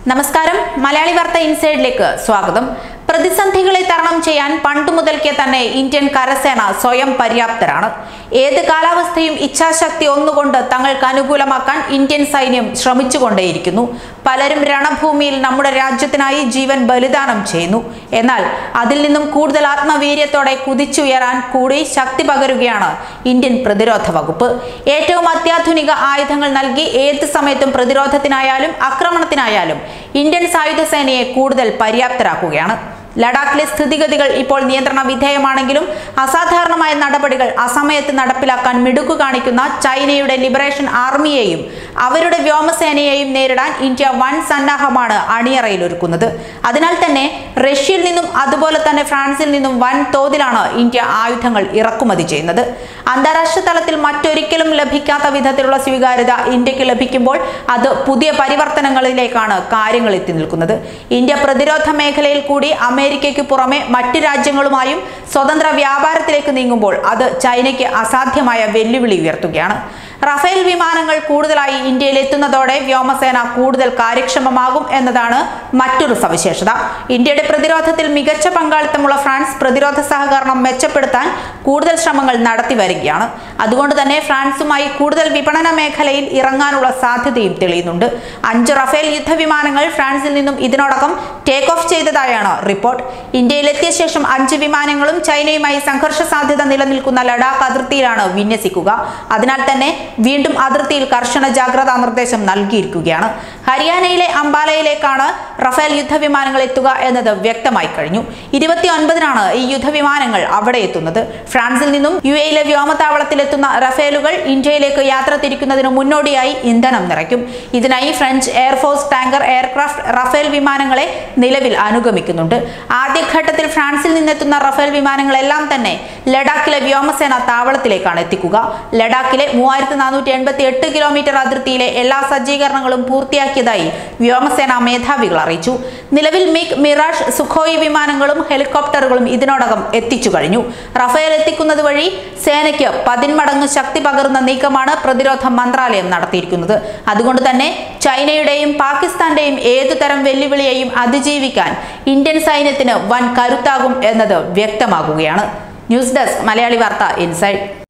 നമസ്കാരം മലയാളി വാർത്ത ഇൻസൈഡിലേക്ക് സ്വാഗതം പ്രതിസന്ധികളെ തരണം ചെയ്യാൻ പണ്ടു മുതൽക്കേ തന്നെ ഇന്ത്യൻ കരസേന സ്വയം പര്യാപ്തരാണ് ഏത് കാലാവസ്ഥയും ഇച്ഛാശക്തി ഒന്നുകൊണ്ട് തങ്ങൾക്ക് അനുകൂലമാക്കാൻ ഇന്ത്യൻ സൈന്യം ശ്രമിച്ചുകൊണ്ടേയിരിക്കുന്നു പലരും രണഭൂമിയിൽ നമ്മുടെ രാജ്യത്തിനായി ജീവൻ ബലിദാനം ചെയ്യുന്നു എന്നാൽ അതിൽ നിന്നും കൂടുതൽ ആത്മവീര്യത്തോടെ കുതിച്ചുയരാൻ കൂടി ശക്തി പകരുകയാണ് ഇന്ത്യൻ പ്രതിരോധ വകുപ്പ് ഏറ്റവും അത്യാധുനിക ആയുധങ്ങൾ നൽകി ഏത് സമയത്തും പ്രതിരോധത്തിനായാലും ആക്രമണത്തിനായാലും ഇന്ത്യൻ സായുധ സേനയെ കൂടുതൽ പര്യാപ്തരാക്കുകയാണ് ലഡാക്കിലെ സ്ഥിതിഗതികൾ ഇപ്പോൾ നിയന്ത്രണ വിധേയമാണെങ്കിലും അസാധാരണമായ നടപടികൾ അസമയത്ത് നടപ്പിലാക്കാൻ മിടുക്കു കാണിക്കുന്ന ചൈനയുടെ ലിബറേഷൻ ആർമിയെയും അവരുടെ വ്യോമസേനയെയും നേരിടാൻ ഇന്ത്യ വൻ സന്നാഹമാണ് അണിയറയിലൊരുക്കുന്നത് അതിനാൽ തന്നെ റഷ്യയിൽ നിന്നും അതുപോലെ തന്നെ ഫ്രാൻസിൽ നിന്നും വൻ തോതിലാണ് ഇന്ത്യ ആയുധങ്ങൾ ഇറക്കുമതി ചെയ്യുന്നത് അന്താരാഷ്ട്ര തലത്തിൽ മറ്റൊരിക്കലും ലഭിക്കാത്ത വിധത്തിലുള്ള സ്വീകാര്യത ഇന്ത്യക്ക് ലഭിക്കുമ്പോൾ അത് പുതിയ പരിവർത്തനങ്ങളിലേക്കാണ് കാര്യങ്ങൾ എത്തി നിൽക്കുന്നത് ഇന്ത്യ പ്രതിരോധ മേഖലയിൽ കൂടി അമേരിക്കയ്ക്ക് പുറമെ മറ്റ് രാജ്യങ്ങളുമായും സ്വതന്ത്ര വ്യാപാരത്തിലേക്ക് നീങ്ങുമ്പോൾ അത് ചൈനയ്ക്ക് അസാധ്യമായ വെല്ലുവിളി ഉയർത്തുകയാണ് റഫേൽ വിമാനങ്ങൾ കൂടുതലായി ഇന്ത്യയിൽ എത്തുന്നതോടെ വ്യോമസേന കൂടുതൽ കാര്യക്ഷമമാകും എന്നതാണ് മറ്റൊരു സവിശേഷത ഇന്ത്യയുടെ പ്രതിരോധത്തിൽ മികച്ച പങ്കാളിത്തമുള്ള ഫ്രാൻസ് പ്രതിരോധ സഹകരണം മെച്ചപ്പെടുത്താൻ കൂടുതൽ ശ്രമങ്ങൾ നടത്തി വരികയാണ് അതുകൊണ്ട് തന്നെ ഫ്രാൻസുമായി കൂടുതൽ വിപണന മേഖലയിൽ ഇറങ്ങാനുള്ള സാധ്യതയും തെളിയുന്നുണ്ട് അഞ്ച് റഫേൽ യുദ്ധവിമാനങ്ങൾ ഫ്രാൻസിൽ നിന്നും ഇതിനോടകം ടേക്ക് ഓഫ് ചെയ്തതായാണ് റിപ്പോർട്ട് ഇന്ത്യയിലെത്തിയ ശേഷം അഞ്ച് വിമാനങ്ങളും ചൈനയുമായി സംഘർഷ സാധ്യത നിലനിൽക്കുന്ന ലഡാക്ക് അതിർത്തിയിലാണ് വിന്യസിക്കുക അതിനാൽ തന്നെ വീണ്ടും അതിർത്തിയിൽ കർശന ജാഗ്രതാ നിർദ്ദേശം നൽകിയിരിക്കുകയാണ് ഹരിയാനയിലെ അംബാലയിലേക്കാണ് റഫേൽ യുദ്ധവിമാനങ്ങൾ എത്തുക എന്നത് വ്യക്തമായി കഴിഞ്ഞു ഇരുപത്തി ഒൻപതിനാണ് ഈ യുദ്ധവിമാനങ്ങൾ അവിടെ എത്തുന്നത് ഫ്രാൻസിൽ നിന്നും യു എയിലെ വ്യോമതാവളത്തിൽ എത്തുന്ന റഫേലുകൾ ഇന്ത്യയിലേക്ക് യാത്ര തിരിക്കുന്നതിന് മുന്നോടിയായി ഇന്ധനം നിറയ്ക്കും ഇതിനായി French air force tanker aircraft Rafale വിമാനങ്ങളെ നിലവിൽ അനുഗമിക്കുന്നുണ്ട് ആദ്യഘട്ടത്തിൽ ഫ്രാൻസിൽ നിന്നെത്തുന്ന റഫേൽ വിമാനങ്ങളെല്ലാം തന്നെ ലഡാക്കിലെ വ്യോമസേന താവളത്തിലേക്കാണ് എത്തിക്കുക ലഡാക്കിലെ മൂവായിരത്തി നാനൂറ്റി എൺപത്തി എട്ട് കിലോമീറ്റർ അതിർത്തിയിലെ എല്ലാ സജ്ജീകരണങ്ങളും പൂർത്തിയാക്കിയതായി വ്യോമസേന മേധാവികൾ അറിയിച്ചു നിലവിൽ മിഗ് മിറാഷ് സുഖോയ് വിമാനങ്ങളും ഹെലികോപ്റ്ററുകളും ഇതിനോടകം എത്തിച്ചു കഴിഞ്ഞു റഫേൽ എത്തിക്കുന്നത് വഴി സേനയ്ക്ക് പതിന്മടങ്ങ് ശക്തി പകരുന്ന നീക്കമാണ് പ്രതിരോധ മന്ത്രാലയം നടത്തിയിരിക്കുന്നത് അതുകൊണ്ട് തന്നെ ചൈനയുടെയും പാകിസ്ഥാന്റെയും ഏതു തരം വെല്ലുവിളിയെയും അതിജീവിക്കാൻ ഇന്ത്യൻ സൈന്യത്തിന് വൻ കരുത്താകും എന്നത് വ്യക്തമാകുകയാണ് ന്യൂസ് ഡെസ്ക് മലയാളി വാർത്ത ഇൻസൈഡ്